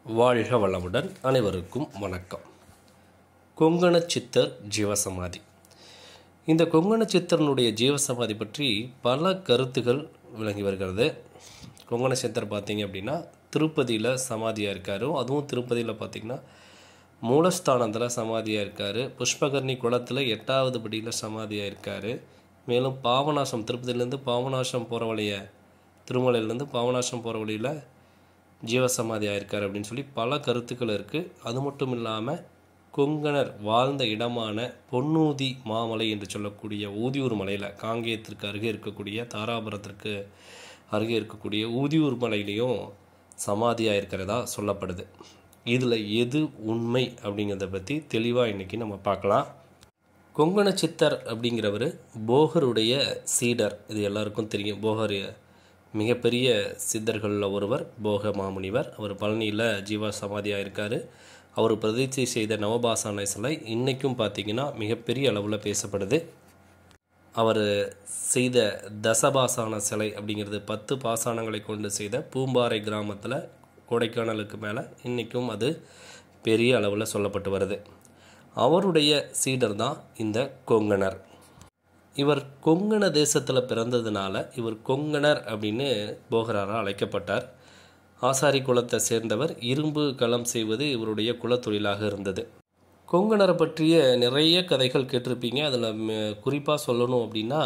வாழ்க வளமுடன் அனைவருக்கும் வணக்கம் கொங்கண சித்தர் ஜீவசமாதி இந்த கொங்கண சித்தரனுடைய ஜீவசமாதி பற்றி பல கருத்துகள் விளங்கி வருகிறது கொங்கண சித்தர் பார்த்தீங்க அப்படின்னா திருப்பதியில் சமாதியாக இருக்கார் அதுவும் திருப்பதியில் பார்த்தீங்கன்னா மூலஸ்தானத்தில் சமாதியாக இருக்கார் புஷ்பகர்ணி குளத்தில் எட்டாவது படியில் சமாதியாக இருக்கார் மேலும் பாவநாசம் திருப்பதியிலேருந்து பாவநாசம் போகிற வழியை திருமலையிலேருந்து பாவநாசம் போகிற வழியில் ஜீவசமாதி ஆயிருக்கார் அப்படின்னு சொல்லி பல கருத்துக்கள் இருக்குது அது மட்டும் இல்லாமல் கொங்கணர் வாழ்ந்த இடமான பொன்னூதி மாமலை என்று சொல்லக்கூடிய ஊதியூர் மலையில் காங்கேயத்திற்கு அருகே இருக்கக்கூடிய தாராபுரத்திற்கு அருகே இருக்கக்கூடிய ஊதியூர் மலையிலையும் சமாதியாக இருக்கிறதா சொல்லப்படுது இதில் எது உண்மை அப்படிங்கிறத பற்றி தெளிவாக இன்றைக்கி நம்ம பார்க்கலாம் கொங்கண சித்தர் அப்படிங்கிறவர் போகருடைய சீடர் இது எல்லாருக்கும் தெரியும் போகர் மிகப்பெரிய சித்தர்களில் ஒருவர் போக மாமுனிவர் அவர் பழனியில் ஜீவா சமாதியாக இருக்கார் அவர் பிரதிஷ்டை செய்த நவபாசான சிலை இன்றைக்கும் பார்த்திங்கன்னா மிகப்பெரிய அளவில் பேசப்படுது அவர் செய்த தசபாசான சிலை அப்படிங்கிறது பத்து பாசானங்களை கொண்டு செய்த பூம்பாறை கிராமத்தில் கொடைக்கானலுக்கு மேலே இன்றைக்கும் அது பெரிய அளவில் சொல்லப்பட்டு வருது அவருடைய சீடர் தான் இந்த கொங்கணர் இவர் கொங்கண தேசத்தில் பிறந்ததுனால இவர் கொங்கணர் அப்படின்னு போகராரால் அழைக்கப்பட்டார் ஆசாரி குலத்தை சேர்ந்தவர் இரும்பு களம் செய்வது இவருடைய குலத்தொழிலாக இருந்தது கொங்கணரை பற்றிய நிறைய கதைகள் கேட்டிருப்பீங்க அதில் குறிப்பாக சொல்லணும் அப்படின்னா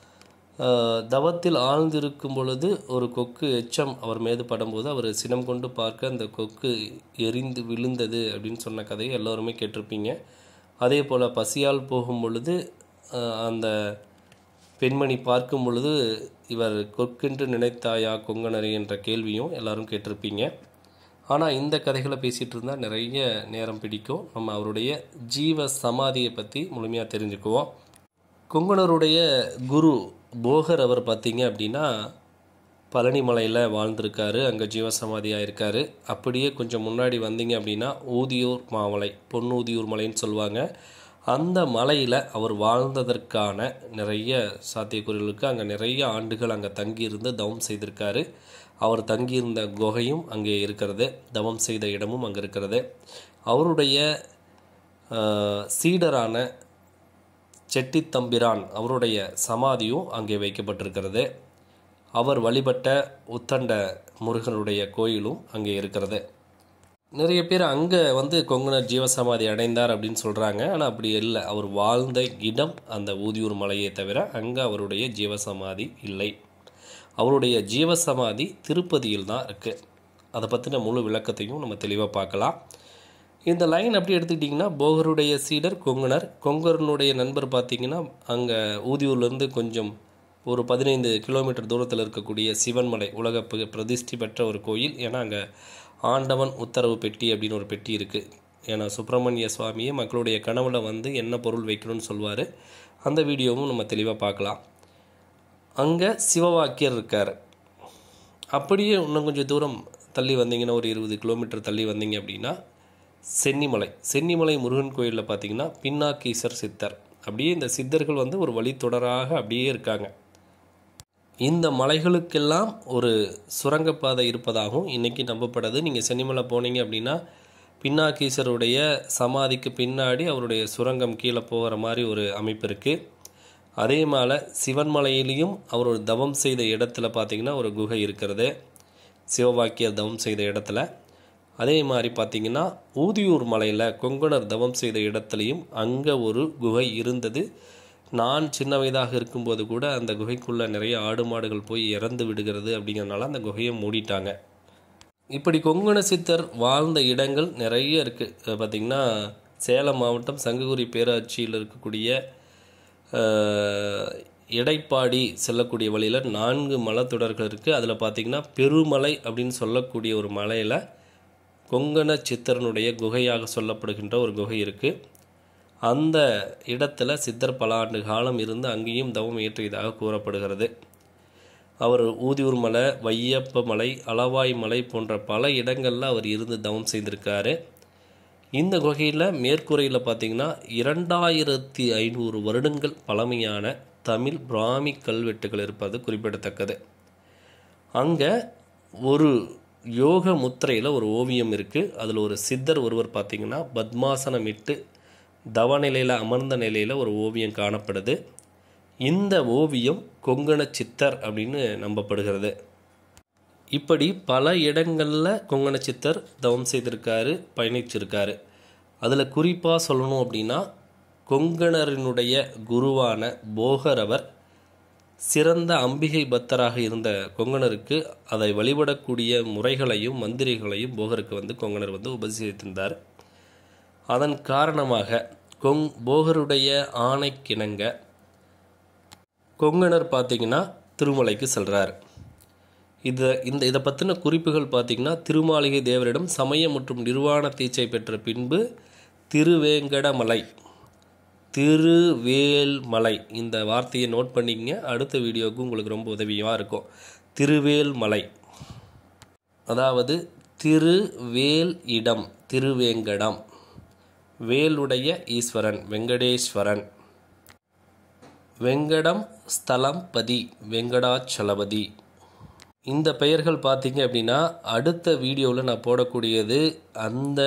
தவத்தில் ஆழ்ந்திருக்கும் பொழுது ஒரு கொக்கு எச்சம் அவர் மீது படும்போது அவர் சினம் கொண்டு பார்க்க அந்த கொக்கு எரிந்து விழுந்தது அப்படின்னு சொன்ன கதையை எல்லோருமே கேட்டிருப்பீங்க அதே போல் பசியால் போகும் பொழுது அந்த பெண்மணி பார்க்கும் பொழுது இவர் கொக்கென்று நினைத்தாயா கொங்கணரி என்ற கேள்வியும் எல்லாரும் கேட்டிருப்பீங்க ஆனால் இந்த கதைகளை பேசிகிட்டு இருந்தால் நிறைய நேரம் பிடிக்கும் நம்ம அவருடைய ஜீவ சமாதியை பற்றி முழுமையாக தெரிஞ்சுக்குவோம் கொங்கணருடைய குரு போகர் அவர் பார்த்தீங்க அப்படின்னா பழனி மலையில் வாழ்ந்திருக்காரு அங்கே ஜீவசமாதியாக இருக்கார் அப்படியே கொஞ்சம் முன்னாடி வந்தீங்க அப்படின்னா ஊதியூர் மாமலை பொன்னூதியூர் மலைன்னு சொல்லுவாங்க அந்த மலையில் அவர் வாழ்ந்ததற்கான நிறைய சாத்தியக்கூறுகளுக்கு அங்கே நிறைய ஆண்டுகள் அங்கே தங்கியிருந்து தவம் செய்திருக்காரு அவர் தங்கியிருந்த குகையும் அங்கே இருக்கிறது தவம் செய்த இடமும் அங்கே இருக்கிறது அவருடைய சீடரான செட்டித்தம்பிரான் அவருடைய சமாதியும் அங்கே வைக்கப்பட்டிருக்கிறது அவர் வழிபட்ட உத்தண்ட முருகனுடைய கோயிலும் அங்கே இருக்கிறது நிறைய பேர் அங்கே வந்து கொங்கணர் ஜீவசமாதி அடைந்தார் அப்படின்னு சொல்கிறாங்க ஆனால் அப்படி இல்லை அவர் வாழ்ந்த இடம் அந்த ஊதியூர் மலையை தவிர அங்கே அவருடைய ஜீவசமாதி இல்லை அவருடைய ஜீவசமாதி திருப்பதியில் தான் இருக்குது அதை பற்றின முழு விளக்கத்தையும் நம்ம தெளிவாக பார்க்கலாம் இந்த லைன் அப்படி எடுத்துக்கிட்டிங்கன்னா போகருடைய சீடர் கொங்கணர் கொங்கரனுடைய நண்பர் பார்த்திங்கன்னா அங்கே ஊதியூர்லேருந்து கொஞ்சம் ஒரு பதினைந்து கிலோமீட்டர் தூரத்தில் இருக்கக்கூடிய சிவன்மலை உலக பிரதிஷ்டி பெற்ற ஒரு கோயில் ஏன்னா அங்கே ஆண்டவன் உத்தரவு பெட்டி அப்படின்னு ஒரு பெட்டி இருக்குது ஏன்னா சுப்பிரமணிய சுவாமியே மக்களுடைய கனவுல வந்து என்ன பொருள் வைக்கணும்னு சொல்லுவார் அந்த வீடியோவும் நம்ம தெளிவாக பார்க்கலாம் அங்கே சிவவாக்கியர் இருக்கார் அப்படியே இன்னும் கொஞ்சம் தூரம் தள்ளி வந்தீங்கன்னா ஒரு இருபது கிலோமீட்டர் தள்ளி வந்தீங்க அப்படின்னா சென்னிமலை சென்னிமலை முருகன் கோயிலில் பார்த்தீங்கன்னா பின்னாக்கீசர் சித்தர் அப்படியே இந்த சித்தர்கள் வந்து ஒரு வழித்தொடராக அப்படியே இருக்காங்க இந்த மலைகளுக்கெல்லாம் ஒரு சுரங்கப்பாதை இருப்பதாகவும் இன்றைக்கி நம்பப்படுது நீங்கள் சென்னிமலை போனீங்க அப்படின்னா பின்னாக்கீசருடைய சமாதிக்கு பின்னாடி அவருடைய சுரங்கம் கீழே போகிற மாதிரி ஒரு அமைப்பு இருக்குது அதே மாதிரி சிவன்மலையிலையும் அவர் ஒரு தவம் செய்த இடத்துல பார்த்திங்கன்னா ஒரு குகை இருக்கிறது சிவவாக்கியர் தவம் செய்த இடத்துல அதே மாதிரி பார்த்திங்கன்னா ஊதியூர் மலையில் கொங்கணர் தவம் செய்த இடத்துலையும் அங்கே ஒரு குகை இருந்தது நான் சின்ன வயதாக இருக்கும்போது கூட அந்த குகைக்குள்ளே நிறைய ஆடு மாடுகள் போய் இறந்து விடுகிறது அப்படிங்கிறனால அந்த குகையை மூடிட்டாங்க இப்படி கொங்கண சித்தர் வாழ்ந்த இடங்கள் நிறைய இருக்குது பார்த்திங்கன்னா சேலம் மாவட்டம் சங்ககுரி பேராட்சியில் இருக்கக்கூடிய இடைப்பாடி செல்லக்கூடிய வழியில் நான்கு மலைத்தொடர்கள் இருக்குது அதில் பார்த்திங்கன்னா பெருமலை அப்படின்னு சொல்லக்கூடிய ஒரு மலையில் கொங்கண சித்தரனுடைய குகையாக சொல்லப்படுகின்ற ஒரு குகை இருக்குது அந்த இடத்துல சித்தர் பல ஆண்டு காலம் இருந்து அங்கேயும் தவம் இயற்றியதாக கூறப்படுகிறது அவர் ஊதியூர் மலை வையப்ப மலை அளவாய் மலை போன்ற பல இடங்களில் அவர் இருந்து தவம் செய்திருக்காரு இந்த குகையில் மேற்கூரையில் பார்த்திங்கன்னா இரண்டாயிரத்தி ஐநூறு வருடங்கள் பழமையான தமிழ் பிராமி கல்வெட்டுகள் இருப்பது குறிப்பிடத்தக்கது அங்கே ஒரு யோக முத்திரையில் ஒரு ஓவியம் இருக்குது அதில் ஒரு சித்தர் ஒருவர் பார்த்தீங்கன்னா பத்மாசனமிட்டு தவநிலையில் அமர்ந்த நிலையில் ஒரு ஓவியம் காணப்படுது இந்த ஓவியம் கொங்கண சித்தர் அப்படின்னு நம்பப்படுகிறது இப்படி பல இடங்களில் கொங்கண சித்தர் தவம் செய்திருக்காரு பயணிச்சிருக்காரு அதில் குறிப்பாக சொல்லணும் அப்படின்னா கொங்கணரினுடைய குருவான போகர் அவர் சிறந்த அம்பிகை பக்தராக இருந்த கொங்கணருக்கு அதை வழிபடக்கூடிய முறைகளையும் மந்திரிகளையும் போகருக்கு வந்து கொங்கணர் வந்து உபதேசித்திருந்தார் அதன் காரணமாக கொங் போகருடைய ஆணைக்கிணங்க கொங்கணர் பார்த்தீங்கன்னா திருமலைக்கு செல்றார் இதை இந்த இதை பற்றின குறிப்புகள் பார்த்தீங்கன்னா திருமாளிகை தேவரிடம் சமய மற்றும் நிர்வாண தீட்சை பெற்ற பின்பு திருவேங்கடமலை திருவேல்மலை இந்த வார்த்தையை நோட் பண்ணிக்கங்க அடுத்த வீடியோவுக்கு உங்களுக்கு ரொம்ப உதவியாக இருக்கும் திருவேல்மலை அதாவது திருவேல் இடம் திருவேங்கடம் வேலுடைய ஈஸ்வரன் வெங்கடேஸ்வரன் வெங்கடம் ஸ்தலம் பதி வெங்கடாச்சலபதி இந்த பெயர்கள் பார்த்தீங்க அப்படின்னா அடுத்த வீடியோவில் நான் போடக்கூடியது அந்த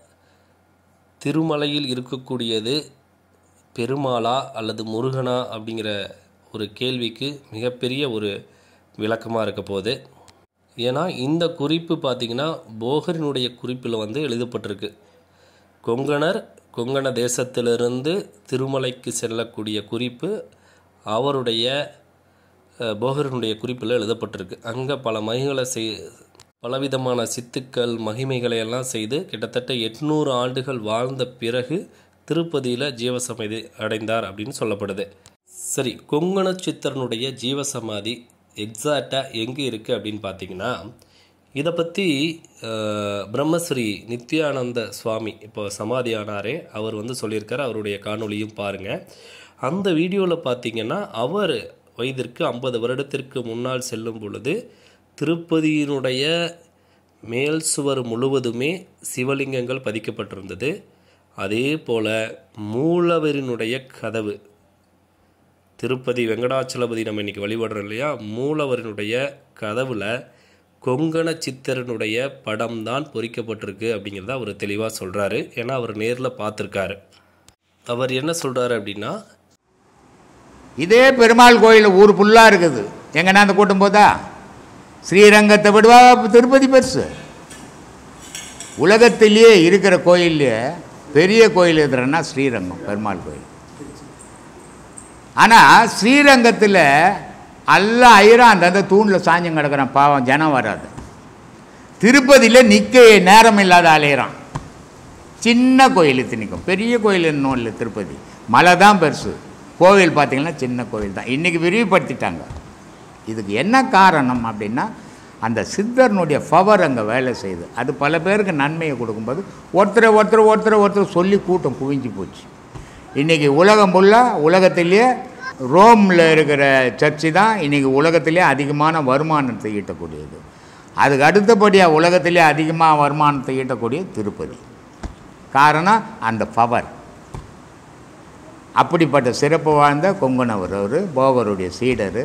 திருமலையில் இருக்கக்கூடியது பெருமாளா அல்லது முருகனா அப்படிங்கிற ஒரு கேள்விக்கு மிகப்பெரிய ஒரு விளக்கமாக இருக்க போகுது ஏன்னா இந்த குறிப்பு பார்த்திங்கன்னா போகரினுடைய குறிப்பில் வந்து எழுதப்பட்டிருக்கு கொங்கணர் கொங்கண தேசத்திலிருந்து திருமலைக்கு செல்லக்கூடிய குறிப்பு அவருடைய அஹ், போகரினுடைய குறிப்பில் எழுதப்பட்டிருக்கு அங்கே பல மகிகளை செய் பலவிதமான சித்துக்கள் மகிமைகளை எல்லாம் செய்து கிட்டத்தட்ட எட்நூறு ஆண்டுகள் வாழ்ந்த பிறகு திருப்பதியில் ஜீவசமாதி அடைந்தார் அப்படின்னு சொல்லப்படுது சரி கொங்கண சித்தரனுடைய ஜீவசமாதி எக்ஸாக்டாக எங்கே இருக்குது அப்படின்னு பார்த்தீங்கன்னா இதை பற்றி பிரம்மஸ்ரீ நித்யானந்த சுவாமி இப்போ சமாதி ஆனாரே அவர் வந்து சொல்லியிருக்காரு அவருடைய காணொளியும் பாருங்கள் அந்த வீடியோவில் பார்த்தீங்கன்னா அவர் வயதிற்கு ஐம்பது வருடத்திற்கு முன்னால் செல்லும் பொழுது திருப்பதியினுடைய மேல் சுவர் முழுவதுமே சிவலிங்கங்கள் பதிக்கப்பட்டிருந்தது அதே போல் மூலவரினுடைய கதவு திருப்பதி வெங்கடாச்சலபதி நம்ம இன்னைக்கு வழிபடுறோம் இல்லையா மூலவரினுடைய கதவுல கொங்கண சித்தரனுடைய படம் தான் பொறிக்கப்பட்டிருக்கு அப்படிங்கிறத அவர் தெளிவாக சொல்கிறாரு ஏன்னா அவர் நேரில் பார்த்துருக்காரு அவர் என்ன சொல்கிறாரு அப்படின்னா இதே பெருமாள் கோயில் ஊர் ஃபுல்லாக இருக்குது எங்கன்னா அந்த கூட்டம் போதா ஸ்ரீரங்கத்தை விடுவா திருப்பதி பெருசு உலகத்திலேயே இருக்கிற கோயில்லையே பெரிய கோயில் எதுறன்னா ஸ்ரீரங்கம் பெருமாள் கோயில் ஆனால் ஸ்ரீரங்கத்தில் எல்லாம் ஐயரான் அந்தந்த தூணில் சாஞ்சம் கிடக்குறான் பாவம் ஜனம் வராது திருப்பதியில் நிற்க நேரம் இல்லாத அலையிறான் சின்ன கோயில் இத்தனைக்கும் பெரிய கோயில் இன்னும் இல்லை திருப்பதி மலை தான் பெருசு கோவில் பார்த்தீங்கன்னா சின்ன கோவில் தான் இன்றைக்கி விரிவுபடுத்திட்டாங்க இதுக்கு என்ன காரணம் அப்படின்னா அந்த சித்தர்னுடைய பவர் அங்கே வேலை செய்யுது அது பல பேருக்கு நன்மையை கொடுக்கும்போது ஒருத்தரை ஒருத்தர் ஒருத்தரை ஒருத்தர் சொல்லி கூட்டம் குவிஞ்சு போச்சு இன்றைக்கி உலகம் ஃபுல்லாக உலகத்திலேயே ரோமில் இருக்கிற சர்ச்சு தான் இன்றைக்கி உலகத்திலே அதிகமான வருமானத்தை ஈட்டக்கூடியது அதுக்கு அடுத்தபடியாக உலகத்திலே அதிகமாக வருமானத்தை ஈட்டக்கூடிய திருப்பதி காரணம் அந்த பவர் அப்படிப்பட்ட சிறப்பு வாழ்ந்த கொங்குனவர் அவர் போகருடைய சீடர்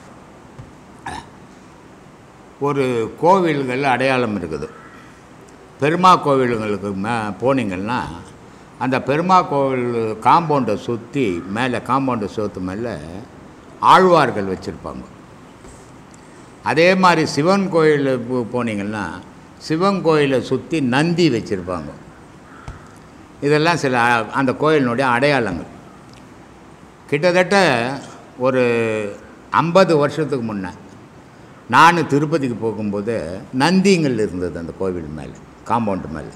ஒரு கோவில்கள் அடையாளம் இருக்குது பெருமா கோவில்களுக்கு மே போனீங்கன்னா அந்த பெருமா கோவில் காம்பவுண்டை சுற்றி மேலே காம்பவுண்டை சுற்று மேலே ஆழ்வார்கள் வச்சுருப்பாங்க அதே மாதிரி சிவன் கோயில் போனீங்கன்னா சிவன் கோயிலை சுற்றி நந்தி வச்சுருப்பாங்க இதெல்லாம் சில அ- அந்த கோயிலினுடைய அடையாளங்கள் கிட்டத்தட்ட ஒரு ஐம்பது வருஷத்துக்கு முன்னே நான் திருப்பதிக்கு போகும்போது நந்திங்கள் இருந்தது அந்த கோவில் மேலே காம்பவுண்டு மேலே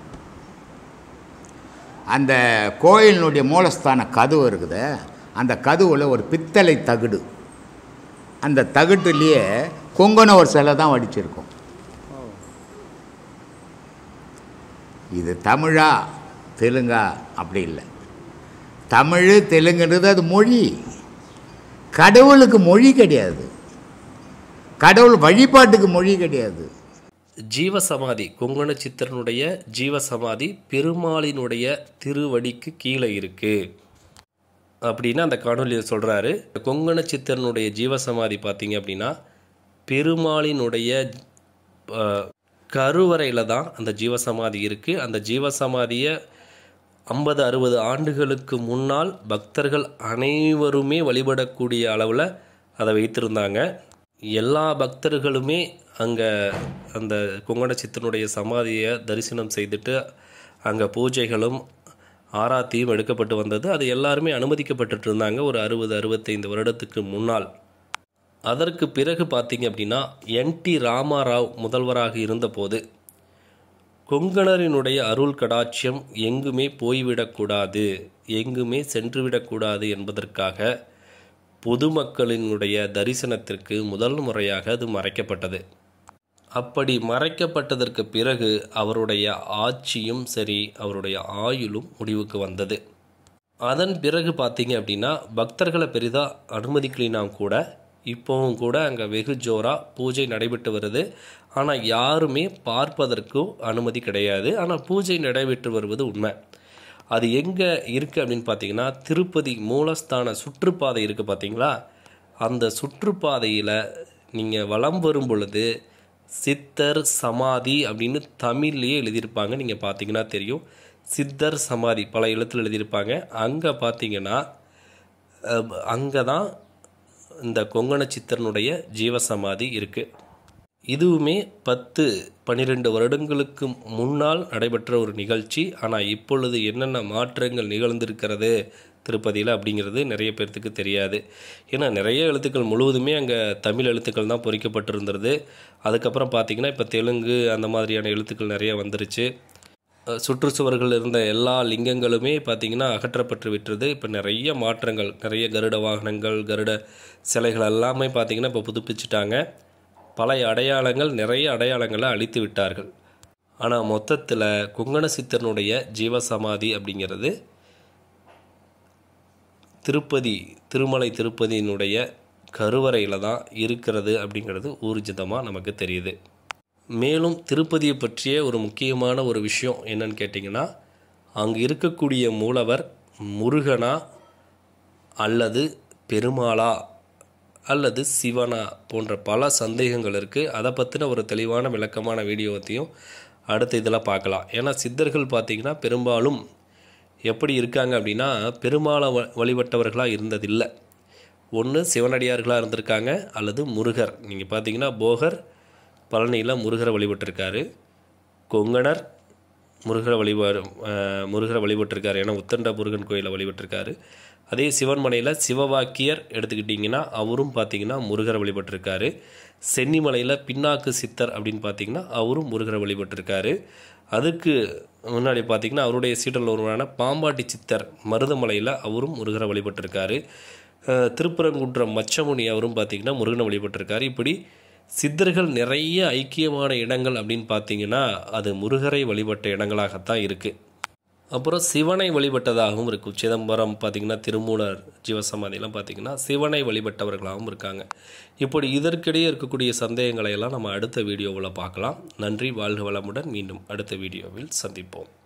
அந்த கோயிலினுடைய மூலஸ்தான கதவு இருக்குது அந்த கதவுல ஒரு பித்தளை தகுடு அந்த தகுட்டுலேயே கொங்கண ஒரு சிலை தான் வடிச்சிருக்கும் இது தமிழா தெலுங்கா அப்படி இல்லை தமிழ் தெலுங்குன்றது அது மொழி கடவுளுக்கு மொழி கிடையாது கடவுள் வழிபாட்டுக்கு மொழி கிடையாது ஜீவசமாதி கொங்கண சித்தரனுடைய ஜீவசமாதி பெருமாளினுடைய திருவடிக்கு கீழே இருக்கு அப்படின்னு அந்த காணொலியில் சொல்கிறாரு கொங்கண சித்தரனுடைய ஜீவசமாதி பார்த்தீங்க அப்படின்னா பெருமாளினுடைய அஹ், கருவறையில் தான் அந்த ஜீவசமாதி இருக்குது அந்த ஜீவசமாதியை ஐம்பது அறுபது ஆண்டுகளுக்கு முன்னால் பக்தர்கள் அனைவருமே வழிபடக்கூடிய அளவில் அதை வைத்திருந்தாங்க எல்லா பக்தர்களுமே அங்கே அந்த கொங்கண சித்தனுடைய சமாதியை தரிசனம் செய்துட்டு அங்கே பூஜைகளும் ஆராத்தியும் எடுக்கப்பட்டு வந்தது அது எல்லாருமே அனுமதிக்கப்பட்டுட்டு இருந்தாங்க ஒரு அறுபது அறுபத்தைந்து வருடத்துக்கு முன்னால் அதற்கு பிறகு பார்த்தீங்க அப்படின்னா என் டி ராமாராவ் முதல்வராக இருந்தபோது கொங்கணரினுடைய அருள் கடாட்சியம் எங்குமே போய்விடக்கூடாது எங்குமே சென்றுவிடக்கூடாது என்பதற்காக பொதுமக்களினுடைய தரிசனத்திற்கு முதல் முறையாக அது மறைக்கப்பட்டது அப்படி மறைக்கப்பட்டதற்கு பிறகு அவருடைய ஆட்சியும் சரி அவருடைய ஆயுளும் முடிவுக்கு வந்தது அதன் பிறகு பார்த்தீங்க அப்படின்னா பக்தர்களை பெரிதாக அனுமதிக்கலினா கூட இப்போவும் கூட அங்கே வெகு ஜோராக பூஜை நடைபெற்று வருது ஆனால் யாருமே பார்ப்பதற்கும் அனுமதி கிடையாது ஆனால் பூஜை நடைபெற்று வருவது உண்மை அது எங்கே இருக்குது அப்படின்னு பார்த்தீங்கன்னா திருப்பதி மூலஸ்தான சுற்றுப்பாதை இருக்குது பார்த்தீங்களா அந்த சுற்றுப்பாதையில் நீங்கள் வலம் வரும் பொழுது சித்தர் சமாதி அப்படின்னு தமிழ்லேயே எழுதியிருப்பாங்க நீங்கள் பார்த்தீங்கன்னா தெரியும் சித்தர் சமாதி பல எழுத்தில் எழுதியிருப்பாங்க அங்கே பார்த்தீங்கன்னா அங்கே தான் இந்த கொங்கண சித்தரனுடைய ஜீவசமாதி இருக்குது இதுவுமே பத்து பன்னிரெண்டு வருடங்களுக்கு முன்னால் நடைபெற்ற ஒரு நிகழ்ச்சி ஆனால் இப்பொழுது என்னென்ன மாற்றங்கள் நிகழ்ந்திருக்கிறது திருப்பதியில் அப்படிங்கிறது நிறைய பேர்த்துக்கு தெரியாது ஏன்னா நிறைய எழுத்துக்கள் முழுவதுமே அங்கே தமிழ் எழுத்துக்கள் தான் பொறிக்கப்பட்டிருந்தது அதுக்கப்புறம் பார்த்திங்கன்னா இப்போ தெலுங்கு அந்த மாதிரியான எழுத்துக்கள் நிறைய வந்துருச்சு சுற்றுச்சுவர்கள் இருந்த எல்லா லிங்கங்களுமே பார்த்திங்கன்னா அகற்றப்பட்டு விட்டுறது இப்போ நிறைய மாற்றங்கள் நிறைய கருட வாகனங்கள் கருட சிலைகள் எல்லாமே பார்த்திங்கன்னா இப்போ புதுப்பிச்சிட்டாங்க பழைய அடையாளங்கள் நிறைய அடையாளங்களை அழித்து விட்டார்கள் ஆனால் மொத்தத்தில் குங்கண சித்தனுடைய ஜீவசமாதி அப்படிங்கிறது திருப்பதி திருமலை திருப்பதியினுடைய கருவறையில் தான் இருக்கிறது அப்படிங்கிறது ஊர்ஜிதமாக நமக்கு தெரியுது மேலும் திருப்பதியை பற்றிய ஒரு முக்கியமான ஒரு விஷயம் என்னன்னு கேட்டிங்கன்னா அங்கே இருக்கக்கூடிய மூலவர் முருகனா அல்லது பெருமாளா அல்லது சிவனா போன்ற பல சந்தேகங்கள் இருக்குது அதை பற்றின ஒரு தெளிவான விளக்கமான வீடியோத்தையும் அடுத்த இதில் பார்க்கலாம் ஏன்னா சித்தர்கள் பார்த்திங்கன்னா பெரும்பாலும் எப்படி இருக்காங்க அப்படின்னா பெருமாளை வ வழிபட்டவர்களாக இருந்ததில்லை ஒன்று சிவனடியார்களாக இருந்திருக்காங்க அல்லது முருகர் நீங்கள் பார்த்தீங்கன்னா போகர் பழனியில் முருகரை வழிபட்டிருக்காரு கொங்கணர் முருகரை வழிபாடு முருகரை வழிபட்டிருக்காரு ஏன்னா உத்தண்ட முருகன் கோயிலை வழிபட்டிருக்காரு அதே சிவன்மலையில் சிவவாக்கியர் எடுத்துக்கிட்டிங்கன்னா அவரும் பார்த்தீங்கன்னா முருகரை வழிபட்டிருக்காரு சென்னிமலையில் பின்னாக்கு சித்தர் அப்படின்னு பார்த்தீங்கன்னா அவரும் முருகரை வழிபட்டிருக்காரு அதுக்கு முன்னாடி பார்த்தீங்கன்னா அவருடைய சீடல் ஒருவரான பாம்பாட்டி சித்தர் மருதமலையில் அவரும் முருகரை வழிபட்டிருக்காரு திருப்பரங்குன்றம் மச்சமுனி அவரும் பார்த்தீங்கன்னா முருகனை வழிபட்டிருக்காரு இப்படி சித்தர்கள் நிறைய ஐக்கியமான இடங்கள் அப்படின்னு பார்த்தீங்கன்னா அது முருகரை வழிபட்ட இடங்களாகத்தான் இருக்குது அப்புறம் சிவனை வழிபட்டதாகவும் இருக்கும் சிதம்பரம் பார்த்திங்கன்னா திருமூலர் ஜீவசமாதிலாம் பார்த்திங்கன்னா சிவனை வழிபட்டவர்களாகவும் இருக்காங்க இப்படி இதற்கிடையே இருக்கக்கூடிய சந்தேகங்களை எல்லாம் நம்ம அடுத்த வீடியோவில் பார்க்கலாம் நன்றி வாழ்க வளமுடன் மீண்டும் அடுத்த வீடியோவில் சந்திப்போம்